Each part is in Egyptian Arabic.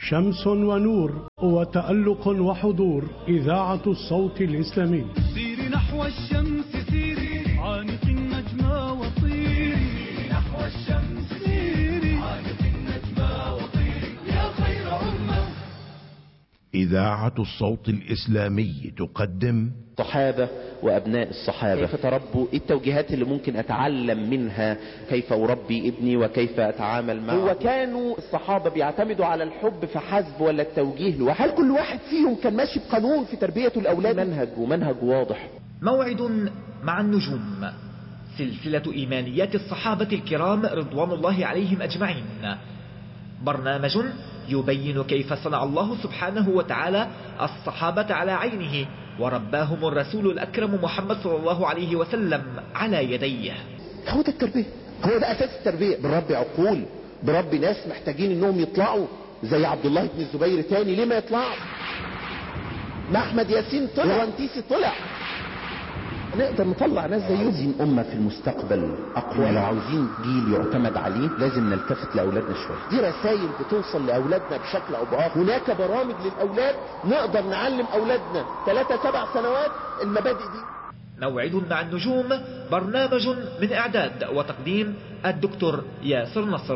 شمس ونور وتألق وحضور إذاعة الصوت الإسلامي سيري نحو الشمس سيري عانق النجمة وطيري نحو الشمس سيري عانق النجمة وطيري يا خير أمة إذاعة الصوت الإسلامي تقدم الصحابة وأبناء الصحابة كيف تربوا إيه التوجيهات اللي ممكن أتعلم منها كيف أربي ابني وكيف أتعامل معه هو كانوا الصحابة بيعتمدوا على الحب فحسب ولا التوجيه لوحده هل كل واحد فيهم كان ماشي بقانون في تربية الأولاد منهج ومنهج واضح موعد مع النجوم سلسلة إيمانيات الصحابة الكرام رضوان الله عليهم أجمعين برنامج يبين كيف صنع الله سبحانه وتعالى الصحابة على عينه ورباهم الرسول الأكرم محمد صلى الله عليه وسلم على يديه هو ده التربية هو ده أساس التربية بربي عقول بربي ناس محتاجين انهم يطلعوا زي عبد الله بن الزبير تاني ليه ما يطلعوا ما احمد ياسين طلع ورنتيسي طلع نقدر نطلع ناس زيهم عاوزين أمة في المستقبل أقوى لو عاوزين جيل يعتمد عليه لازم نلتفت لأولادنا شوية دي رسائل بتوصل لأولادنا بشكل أو بآخر هناك برامج للأولاد نقدر نعلم أولادنا ثلاثة سبع سنوات المبادئ دي موعد مع النجوم برنامج من إعداد وتقديم الدكتور ياسر نصر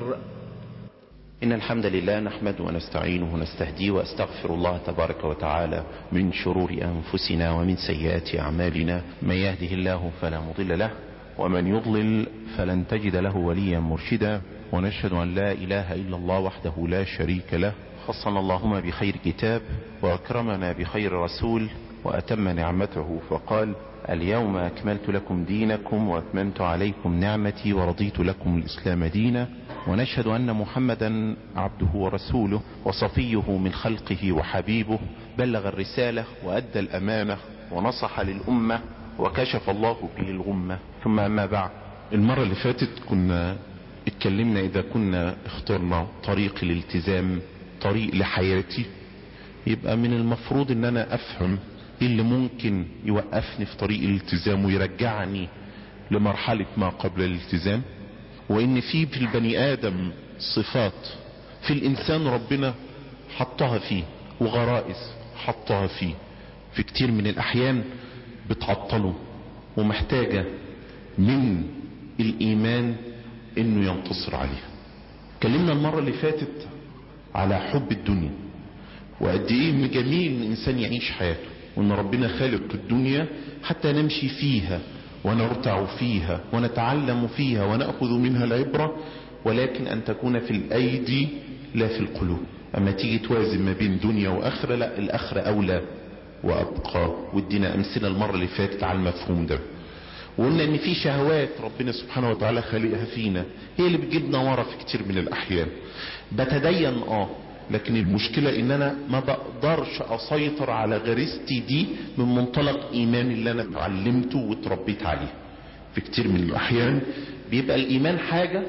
إن الحمد لله نحمده ونستعينه ونستهديه وأستغفر الله تبارك وتعالى من شرور أنفسنا ومن سيئات أعمالنا من يهده الله فلا مضل له ومن يضلل فلن تجد له وليا مرشدا ونشهد أن لا إله إلا الله وحده لا شريك له خصنا اللهم بخير كتاب وأكرمنا بخير رسول وأتم نعمته فقال اليوم أكملت لكم دينكم وأتممت عليكم نعمتي ورضيت لكم الإسلام دينا ونشهد أن محمدا عبده ورسوله وصفيه من خلقه وحبيبه بلغ الرسالة وأدى الأمانة ونصح للأمة وكشف الله به الغمة ثم أما بعد المرة اللي فاتت كنا اتكلمنا إذا كنا اخترنا طريق الالتزام طريق لحياتي يبقى من المفروض ان انا افهم ايه اللي ممكن يوقفني في طريق الالتزام ويرجعني لمرحلة ما قبل الالتزام وان في في البني ادم صفات في الانسان ربنا حطها فيه وغرائز حطها فيه في كتير من الاحيان بتعطله ومحتاجة من الايمان انه ينتصر عليها اتكلمنا المرة اللي فاتت على حب الدنيا وقد ايه من جميل ان الانسان يعيش حياته وان ربنا خالق الدنيا حتى نمشي فيها ونرتع فيها ونتعلم فيها ونأخذ منها العبرة ولكن ان تكون في الايدي لا في القلوب اما تيجي توازن ما بين دنيا واخرة لا الاخرة اولى وابقى وادينا امثلة المرة اللي فاتت على المفهوم ده وقلنا ان في شهوات ربنا سبحانه وتعالى خالقها فينا هي اللي بتجيبنا ورا في كتير من الاحيان بتدين اه لكن المشكلة ان انا ما بقدرش اسيطر على غريزتي دي من منطلق ايمان اللي انا اتعلمته واتربيت عليه في كتير من الاحيان بيبقى الايمان حاجة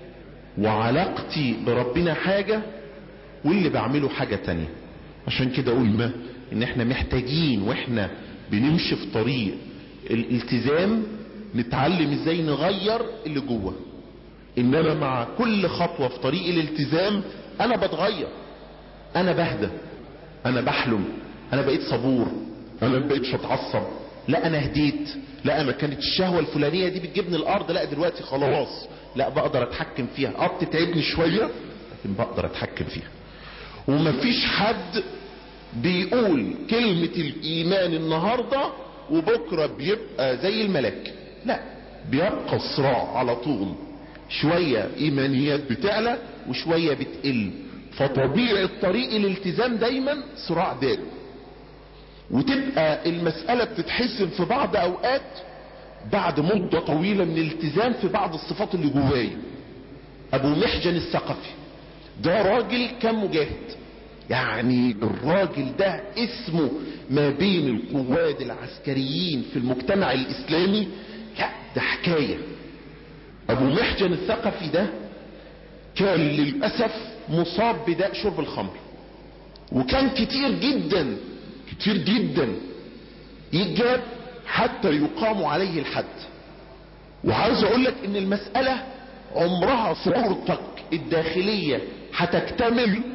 وعلاقتي بربنا حاجة واللي بعمله حاجة تانية عشان كده قلنا ان احنا محتاجين واحنا بنمشي في طريق الالتزام نتعلم ازاي نغير اللي جوه ان انا مع كل خطوة في طريق الالتزام انا بتغير انا بهدى انا بحلم انا بقيت صبور انا ما بقيتش اتعصب لا انا هديت لا انا كانت الشهوة الفلانية دي بتجيبني الارض لا دلوقتي خلاص لا بقدر اتحكم فيها اه بتتعبني شوية لكن بقدر اتحكم فيها ومفيش حد بيقول كلمة الايمان النهاردة وبكرة بيبقى زي الملاك لا بيبقى الصراع على طول شوية ايمانيات بتعلى وشوية بتقل فطبيعة طريق الالتزام دايما صراع دائم وتبقى المسألة بتتحسن في بعض اوقات بعد مدة طويلة من الالتزام في بعض الصفات اللي جوايا ابو محجن الثقفي ده راجل كان مجاهد يعني الراجل ده اسمه ما بين القواد العسكريين في المجتمع الاسلامي لا ده حكاية ابو محجن الثقفي ده كان للأسف مصاب بداء شرب الخمر وكان كتير جدا كتير جدا يجاب حتى يقام عليه الحد وعاوز اقول لك ان المسألة عمرها ثورتك الداخلية هتكتمل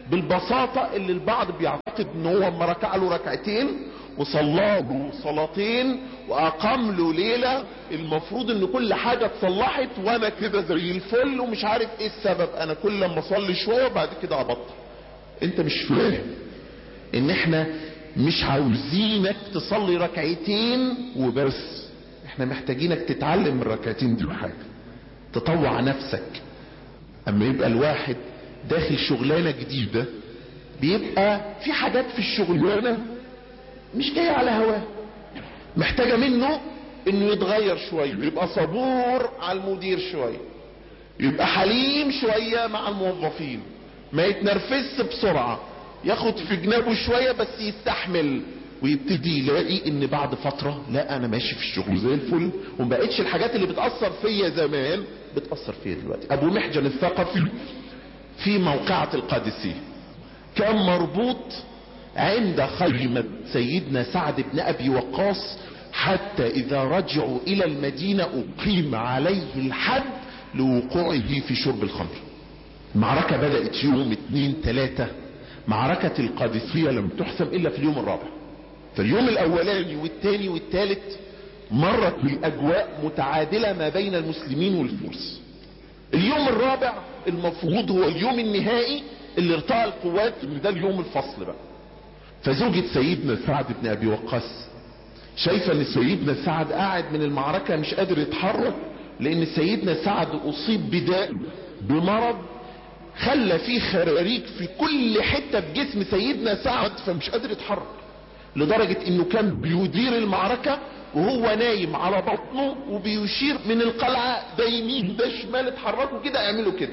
بالبساطة اللي البعض بيعتقد ان هو اما ركع له ركعتين وصلى له صلاتين واقام له ليلة المفروض ان كل حاجة اتصلحت وانا كده زي الفل ومش عارف ايه السبب انا كل لما اصلي شوية وبعد كده ابطل انت مش فاهم ان احنا مش عاوزينك تصلي ركعتين وبس احنا محتاجينك تتعلم الركعتين دي حاجة تطوع نفسك اما يبقى الواحد داخل شغلانة جديدة بيبقى في حاجات في الشغلانة مش جاية على هواه محتاجة منه انه يتغير شوية يبقى صبور على المدير شوية يبقى حليم شوية مع الموظفين ما يتنرفزش بسرعة ياخد في جنابه شوية بس يستحمل ويبتدي يلاقي ان بعد فترة لا انا ماشي في الشغل زي الفل وما بقتش الحاجات اللي بتأثر فيا زمان بتأثر فيا دلوقتي ابو محجن الثقفي في موقعة القادسية كان مربوط عند خيمة سيدنا سعد بن ابي وقاص حتى اذا رجعوا الى المدينة اقيم عليه الحد لوقوعه في شرب الخمر المعركة بدأت يوم اتنين تلاتة معركة القادسية لم تحسم الا في اليوم الرابع فاليوم الاولاني والتاني والتالت مرت بالاجواء متعادلة ما بين المسلمين والفرس اليوم الرابع المفروض هو اليوم النهائي اللي ارتقى القوات ان ده اليوم الفصل بقى فزوجة سيدنا سعد بن ابي وقاص شايفة ان سيدنا سعد قاعد من المعركة مش قادر يتحرك لان سيدنا سعد اصيب بداء بمرض خلى فيه خراريج في كل حتة في جسم سيدنا سعد فمش قادر يتحرك لدرجة انه كان بيدير المعركة وهو نايم على بطنه وبيشير من القلعة ده يمين ده شمال اتحركوا كده اعملوا كده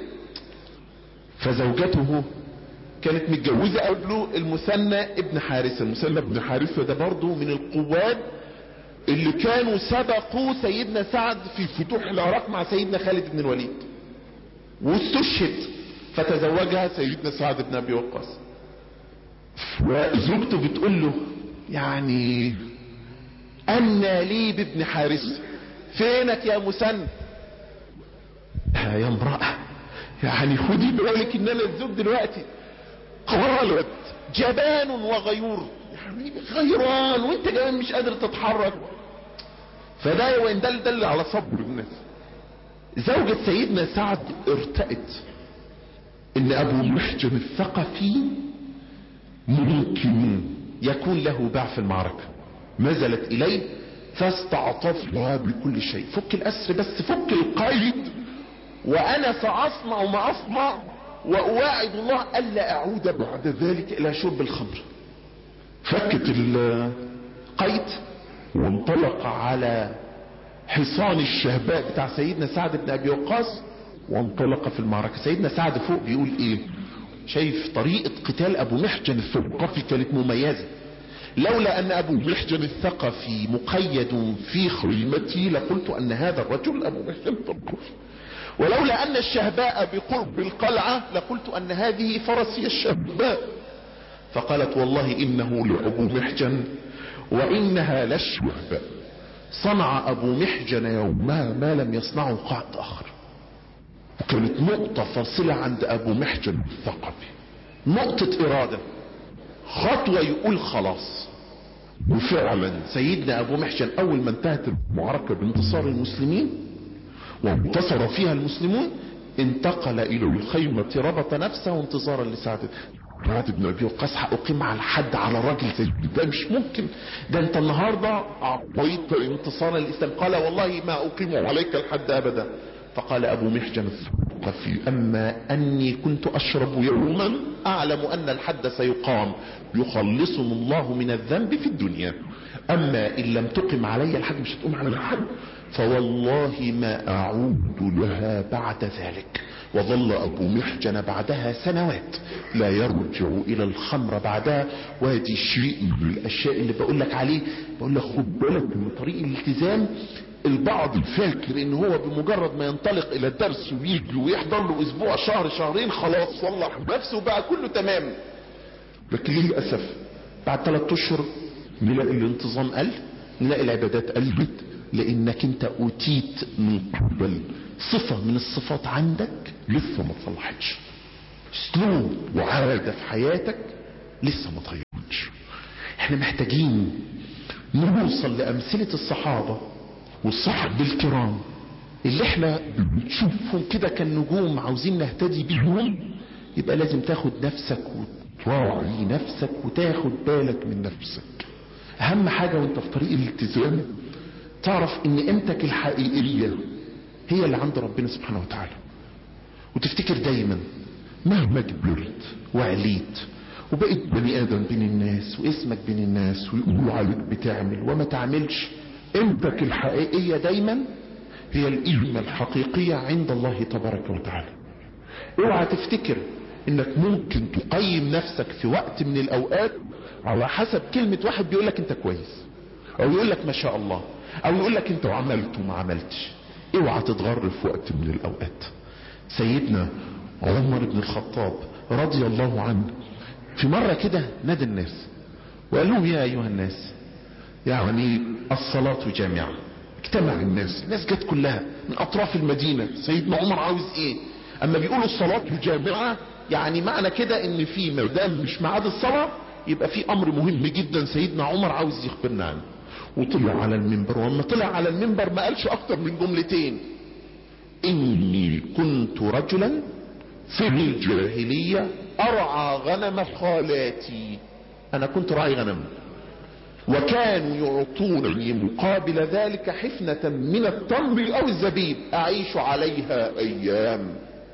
فزوجته كانت متجوزة قبله المثنى ابن حارثة المثنى ابن حارثة ده برضه من القوات اللي كانوا سبقوا سيدنا سعد في فتوح العراق مع سيدنا خالد بن الوليد واستشهد فتزوجها سيدنا سعد بن ابي وقاص وزوجته بتقول له يعني أنا لي بابن حارثة فينك يا مسن يا امرأة يعني خدي بالك ان انا الزوج دلوقتي قالت جبان وغيور يعني غيران وانت كمان مش قادر تتحرك فده وان دل دل على صبر الناس زوجة سيدنا سعد ارتأت ان ابو محجن الثقفي ممكن يكون له باع في المعركة نزلت اليه فاستعطفها بكل شيء فك الاسر بس فك القيد وانا ساصنع ما اصنع واواعد الله الا اعود بعد ذلك الى شرب الخمر فكت القيد وانطلق على حصان الشهباء بتاع سيدنا سعد بن ابي وقاص وانطلق في المعركة سيدنا سعد فوق بيقول ايه شايف طريقة قتال ابو محجن الثقفي كانت مميزة لولا ان ابو محجن الثقفي مقيد في خيمتي لقلت ان هذا الرجل ابو محجن الثقفي ولولا ان الشهباء بقرب القلعة لقلت ان هذه فرسي الشهباء فقالت والله انه لابو محجن وانها للشهباء صنع ابو محجن يومها ما لم يصنعه قعد اخر كانت نقطة فاصلة عند ابو محجن الثقفي نقطة ارادة خطوة يقول خلاص وفعلا سيدنا ابو محجن اول ما انتهت المعركة بانتصار المسلمين وانتصر فيها المسلمون انتقل الى الخيمة ربط نفسه انتظارا لسعد سعد بن ابي وقاص اقيم على حد على راجل زي ده مش ممكن ده انت النهارده اعطيت انتصارا للاسلام قال والله ما اقيم عليك الحد ابدا فقال ابو محجن الثقفي اما اني كنت اشرب يوما اعلم ان الحد سيقام يخلصني الله من الذنب في الدنيا اما ان لم تقم علي الحد مش هتقوم على الحد فوالله ما اعود لها بعد ذلك وظل ابو محجن بعدها سنوات لا يرجع الى الخمر بعدها وهذه شيء من الاشياء اللي بقول لك عليه بقول لك خد بالك من طريق الالتزام البعض فاكر ان هو بمجرد ما ينطلق الى الدرس ويجي ويحضر له اسبوع شهر شهرين خلاص صلح نفسه بقى كله تمام لكن للاسف بعد ثلاث اشهر نلاقي الانتظام قل نلاقي العبادات قلت لانك انت اوتيت من قبل صفة من الصفات عندك لسه ما تصلحتش اسلوب وعادة في حياتك لسه ما تغيرتش احنا محتاجين نوصل لأمثلة الصحابة والصحب الكرام اللي احنا بنشوفهم كده كالنجوم عاوزين نهتدي بيهم يبقى لازم تاخد نفسك وتراعي نفسك وتاخد بالك من نفسك اهم حاجة وانت في طريق الالتزام تعرف ان قيمتك الحقيقية هي اللي عند ربنا سبحانه وتعالى وتفتكر دايما مهما كبرت وعليت وبقيت بني ادم بين الناس واسمك بين الناس ويقولوا عليك بتعمل وما تعملش قيمتك الحقيقية دايما هي القيمة الحقيقية عند الله تبارك وتعالى اوعى تفتكر انك ممكن تقيم نفسك في وقت من الاوقات على حسب كلمة واحد بيقول لك انت كويس او يقول لك ما شاء الله او يقول لك انت عملت وما عملتش اوعى تتغر في وقت من الاوقات سيدنا عمر بن الخطاب رضي الله عنه في مرة كده نادى الناس وقال لهم يا ايها الناس يعني الصلاة جامعة اجتمع الناس الناس جت كلها من اطراف المدينة سيدنا عمر عاوز ايه اما بيقولوا الصلاة جامعة يعني معنى كده ان في مدام مش ميعاد الصلاة يبقى في امر مهم جدا سيدنا عمر عاوز يخبرنا عنه وطلع على المنبر واما طلع على المنبر ما قالش اكتر من جملتين اني كنت رجلا في الجاهلية ارعى غنم خالاتي انا كنت راعي غنم وكانوا يعطونني مقابل ذلك حفنة من التمر او الزبيب اعيش عليها ايام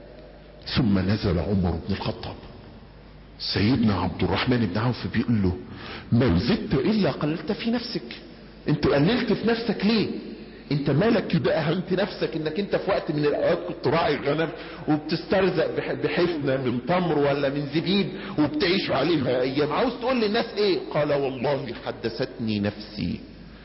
ثم نزل عمر بن الخطاب سيدنا عبد الرحمن بن عوف بيقول له ما زدت الا قللت في نفسك انت قللت في نفسك ليه انت مالك كده اهنت نفسك انك انت في وقت من الاوقات كنت راعي غنم وبتسترزق بح- بحفنة من تمر ولا من زبيب وبتعيش عليها ايام عاوز تقول للناس ايه قال والله حدثتني نفسي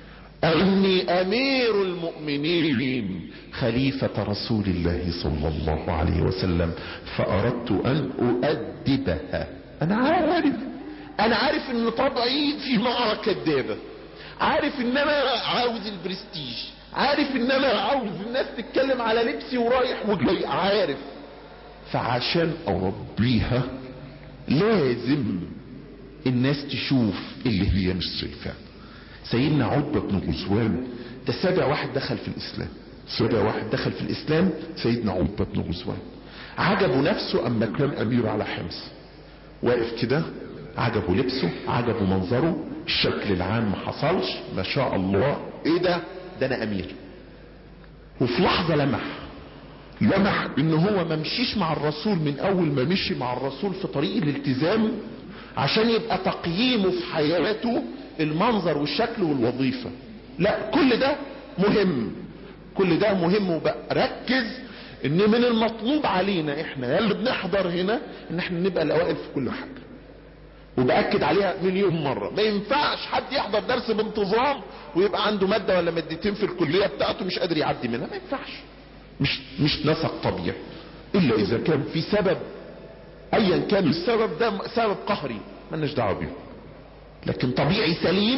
اني امير المؤمنين خليفة رسول الله صلى الله عليه وسلم فاردت ان اؤدبها انا عارف انا عارف ان طبعي في نعرة كدابة عارف ان انا عاوز البرستيج عارف ان انا عاوز الناس تتكلم على لبسي ورايح وجاي عارف فعشان اربيها لازم الناس تشوف اللي هي مش شايفاه سيدنا عتبة بن غزوان ده سابع واحد دخل في الاسلام سابع واحد دخل في الاسلام سيدنا عتبة بن غزوان عجبه نفسه اما كان امير على حمص واقف كده عجبه لبسه عجبه منظره الشكل العام ما حصلش ما شاء الله ايه ده ده انا امير وفي لحظة لمح لمح ان هو ما مشيش مع الرسول من اول ما مشي مع الرسول في طريق الالتزام عشان يبقى تقييمه في حياته المنظر والشكل والوظيفة لا كل ده مهم كل ده مهم وبقى ركز ان من المطلوب علينا احنا اللي بنحضر هنا ان احنا نبقى الاوائل في كل حاجة وبأكد عليها مليون مرة ما ينفعش حد يحضر درس بانتظام ويبقى عنده مادة ولا مادتين في الكلية بتاعته مش قادر يعدي منها ما ينفعش مش مش نسق طبيعي الا اذا كان في سبب ايا كان السبب ده سبب قهري مالناش دعوه بيه لكن طبيعي سليم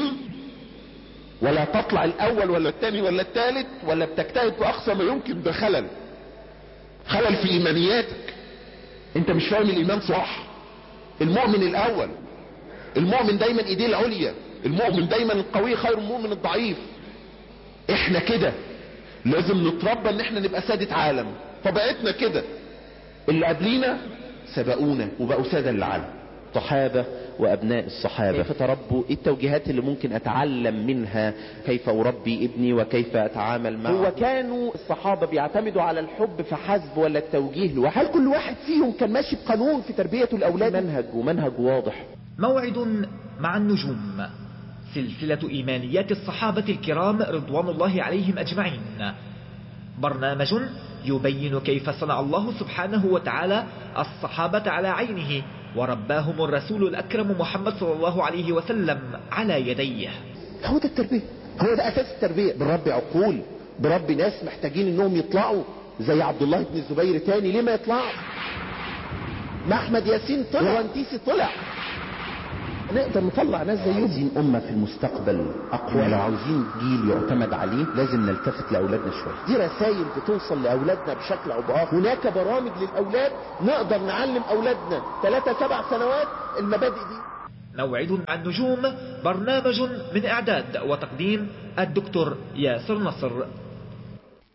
ولا تطلع الاول ولا الثاني ولا الثالث ولا بتجتهد باقصى ما يمكن ده خلل خلل في ايمانياتك انت مش فاهم الايمان صح المؤمن الاول المؤمن دايما ايديه العليا المؤمن دايما القوي خير من المؤمن الضعيف احنا كده لازم نتربى ان احنا نبقى سادة عالم طبيعتنا كده اللي قبلينا سبقونا وبقوا سادة للعالم الصحابة وأبناء الصحابة كيف تربوا إيه التوجيهات اللي ممكن أتعلم منها كيف أربي ابني وكيف أتعامل معه هو كانوا الصحابة بيعتمدوا على الحب فحسب ولا التوجيه لوحده هل كل واحد فيهم كان ماشي بقانون في تربية الأولاد منهج ومنهج واضح موعد مع النجوم سلسلة إيمانيات الصحابة الكرام رضوان الله عليهم أجمعين برنامج يبين كيف صنع الله سبحانه وتعالى الصحابة على عينه ورباهم الرسول الأكرم محمد صلى الله عليه وسلم على يديه هو ده التربية هو ده أساس التربية بربي عقول بربي ناس محتاجين انهم يطلعوا زي عبد الله بن الزبير تاني ليه ما يطلعوا ما احمد ياسين طلع وانتيسي طلع نقدر نطلع ناس زيهم عايزين أمة في المستقبل أقوى لو عاوزين جيل يعتمد عليه لازم نلتفت لأولادنا شوية دي رسائل بتوصل لاولادنا بشكل او باخر هناك برامج للاولاد نقدر نعلم اولادنا ثلاثة سبع سنوات المبادئ دي موعد مع النجوم برنامج من إعداد وتقديم الدكتور ياسر نصر